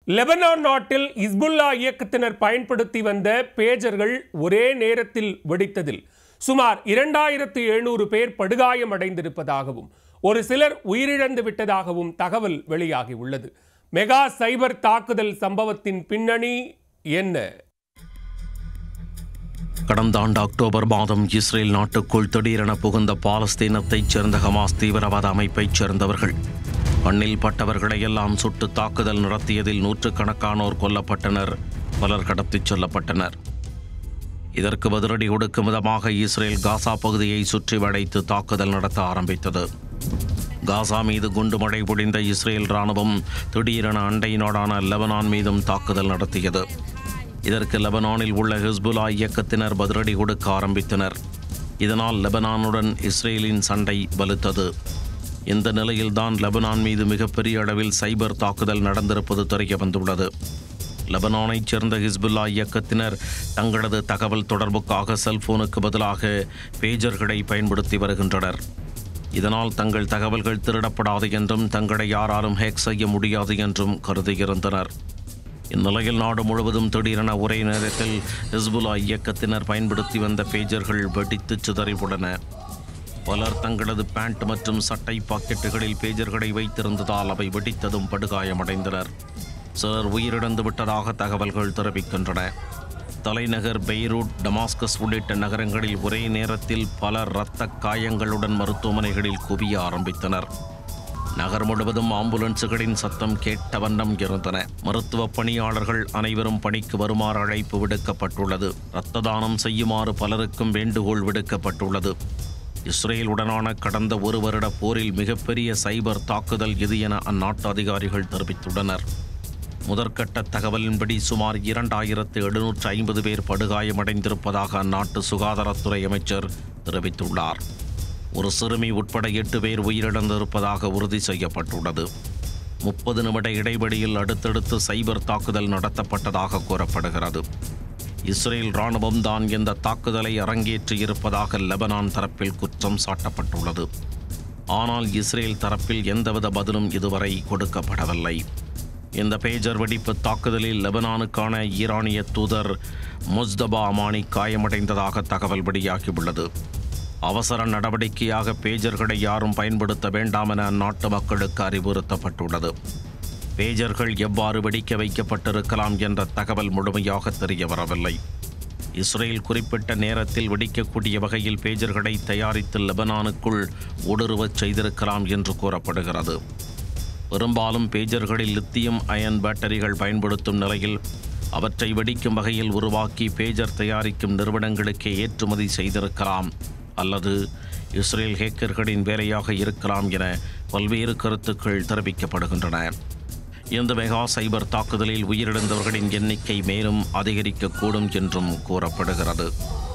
Lebanon நாட்டில் இஸ்புல்லா இயக்கத்தினர் பயன்படுத்தி வந்த பேஜர்கள் ஒரே நேரத்தில் வெடித்ததில் சுமார் இரண்டாயிரத்து எழுநூறு பேர் படுகாயமடைந்திருப்பதாகவும் ஒரு சிலர் உயிரிழந்து விட்டதாகவும் தகவல் வெளியாகியுள்ளது மெகா சைபர் தாக்குதல் சம்பவத்தின் பின்னணி என்ன கடந்த ஆண்டு அக்டோபர் மாதம் இஸ்ரேல் நாட்டுக்குள் திடீரென புகுந்த பாலஸ்தீனத்தைச் சேர்ந்த ஹமாஸ் தீவிரவாத அமைப்பைச் சேர்ந்தவர்கள் கண்ணில் பட்டவர்களை எல்லாம் சுட்டு தாக்குதல் நடத்தியதில் நூற்றுக்கணக்கானோர் கொல்லப்பட்டனர் பலர் கடத்திச் செல்லப்பட்டனர் இதற்கு பதிலடி கொடுக்கும் விதமாக இஸ்ரேல் காசா பகுதியை சுற்றி வளைத்து தாக்குதல் நடத்த ஆரம்பித்தது காசா மீது குண்டுமழை பொழிந்த இஸ்ரேல் ராணுவம் திடீரென அண்டை நாடான லெபனான் மீதும் தாக்குதல் நடத்தியது இதற்கு லெபனானில் உள்ள ஹிஸ்புல்லா இயக்கத்தினர் பதிலடி கொடுக்க ஆரம்பித்தனர் இதனால் லெபனானுடன் இஸ்ரேலின் சண்டை வலுத்தது இந்த நிலையில்தான் லெபனான் மீது மிகப்பெரிய அளவில் சைபர் தாக்குதல் நடந்திருப்பது தெரிய வந்துள்ளது லெபனானைச் சேர்ந்த ஹிஸ்புல்லா இயக்கத்தினர் தங்களது தகவல் தொடர்புக்காக செல்போனுக்கு பதிலாக பேஜர்களை பயன்படுத்தி வருகின்றனர் இதனால் தங்கள் தகவல்கள் திருடப்படாது என்றும் தங்களை யாராலும் ஹேக் செய்ய முடியாது என்றும் கருதியிருந்தனர் இந்நிலையில் நாடு முழுவதும் திடீரென ஒரே நேரத்தில் ஹிஸ்புல்லா இயக்கத்தினர் பயன்படுத்தி வந்த பேஜர்கள் வெடித்து சிதறிவுள்ளன பலர் தங்களது பேண்ட் மற்றும் சட்டை பாக்கெட்டுகளில் பேஜர்களை வைத்திருந்ததால் அவை வெடித்ததும் படுகாயமடைந்தனர் சிலர் உயிரிழந்து விட்டதாக தகவல்கள் தெரிவிக்கின்றன தலைநகர் பெய்ரூட் டமாஸ்கஸ் உள்ளிட்ட நகரங்களில் ஒரே நேரத்தில் பலர் இரத்த காயங்களுடன் மருத்துவமனைகளில் குவிய ஆரம்பித்தனர் நகர் முழுவதும் ஆம்புலன்ஸுகளின் சத்தம் கேட்ட வண்ணம் இருந்தன மருத்துவ பணியாளர்கள் அனைவரும் பணிக்கு வருமாறு அழைப்பு விடுக்கப்பட்டுள்ளது இரத்த தானம் செய்யுமாறு பலருக்கும் வேண்டுகோள் விடுக்கப்பட்டுள்ளது இஸ்ரேலுடனான கடந்த ஒரு வருட போரில் மிகப்பெரிய சைபர் தாக்குதல் இது என அந்நாட்டு அதிகாரிகள் தெரிவித்துள்ளனர் முதற்கட்ட தகவலின்படி சுமார் இரண்டாயிரத்து எழுநூற்று ஐம்பது பேர் படுகாயமடைந்திருப்பதாக அந்நாட்டு சுகாதாரத்துறை அமைச்சர் தெரிவித்துள்ளார் ஒரு சிறுமி உட்பட எட்டு பேர் உயிரிழந்திருப்பதாக உறுதி செய்யப்பட்டுள்ளது முப்பது நிமிட இடைவெளியில் அடுத்தடுத்து சைபர் தாக்குதல் நடத்தப்பட்டதாக கூறப்படுகிறது இஸ்ரேல் ராணுவம் தான் இந்த தாக்குதலை அரங்கேற்றியிருப்பதாக லெபனான் தரப்பில் குற்றம் சாட்டப்பட்டுள்ளது ஆனால் இஸ்ரேல் தரப்பில் எந்தவித பதிலும் இதுவரை கொடுக்கப்படவில்லை இந்த பேஜர் வெடிப்பு தாக்குதலில் லெபனானுக்கான ஈரானிய தூதர் முஸ்தபா அமானி காயமடைந்ததாக தகவல் வெளியாகியுள்ளது அவசர நடவடிக்கையாக பேஜர்களை யாரும் பயன்படுத்த வேண்டாம் என அந்நாட்டு மக்களுக்கு அறிவுறுத்தப்பட்டுள்ளது பேஜர்கள் எவ்வாறு வெடிக்க வைக்கப்பட்டிருக்கலாம் என்ற தகவல் முழுமையாக தெரிய வரவில்லை இஸ்ரேல் குறிப்பிட்ட நேரத்தில் வெடிக்கக்கூடிய வகையில் பேஜர்களை தயாரித்து லெபனானுக்குள் ஊடுருவச் செய்திருக்கலாம் என்று கூறப்படுகிறது பெரும்பாலும் பேஜர்களில் லித்தியம் அயன் பேட்டரிகள் பயன்படுத்தும் நிலையில் அவற்றை வெடிக்கும் வகையில் உருவாக்கி பேஜர் தயாரிக்கும் நிறுவனங்களுக்கே ஏற்றுமதி செய்திருக்கலாம் அல்லது இஸ்ரேல் ஹேக்கர்களின் வேலையாக இருக்கலாம் என பல்வேறு கருத்துக்கள் தெரிவிக்கப்படுகின்றன இந்த மெகா சைபர் தாக்குதலில் உயிரிழந்தவர்களின் எண்ணிக்கை மேலும் அதிகரிக்கக்கூடும் என்றும் கூறப்படுகிறது